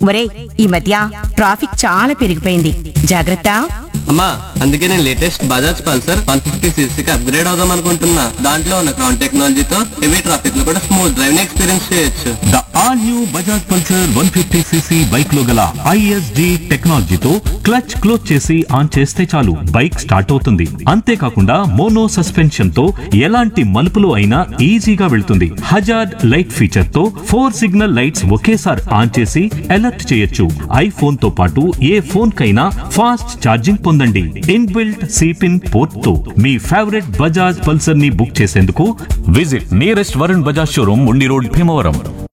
ఒరే ఈ మధ్య ట్రాఫిక్ చాలా పెరిగిపోయింది జాగ్రత్త అమ్మా అందుకే నేను latest Bajaj Pulsar one fifty సీసీకి అప్గ్రేడ్ అవుదాం అనుకుంటున్నా దాంట్లో ఉన్న క్రౌన్ టెక్నాలజీతో హెవీ ట్రాఫిక్ లో కూడా స్మూత్ డ్రైవింగ్ ఎక్స్పీరియన్స్ చేయొచ్చు the all new Bajaj Pulsar one fifty C C bike లో గల ఐఎస్డి టెక్నాలజీతో క్లచ్ క్లోజ్ చేసి ఆన్ చేస్తే చాలు బైక్ స్టార్ట్ అవుతుంది అంతేకాకుండా మోనో సస్పెన్షన్ తో ఎలాంటి మలుపులు అయినా ఈజీగా వెళ్తుంది హజార్డ్ లైట్ ఫీచర్ తో ఫోర్ సిగ్నల్ లైట్స్ ఒకేసారి ఆన్ చేసి అలర్ట్ చేయొచ్చు ఐఫోన్ తో పాటు ఏ ఫోన్ కైనా ఫాస్ట్ ఛార్జింగ్ పొందండి ఇన్బిల్ట్ సిపిన్ పోర్ట్ తో మీ ఫేవరెట్ బజాజ్ పల్సర్ ని బుక్ చేసేందుకు visit nearest Varun Bajaj showroom Undi road Bhimavaram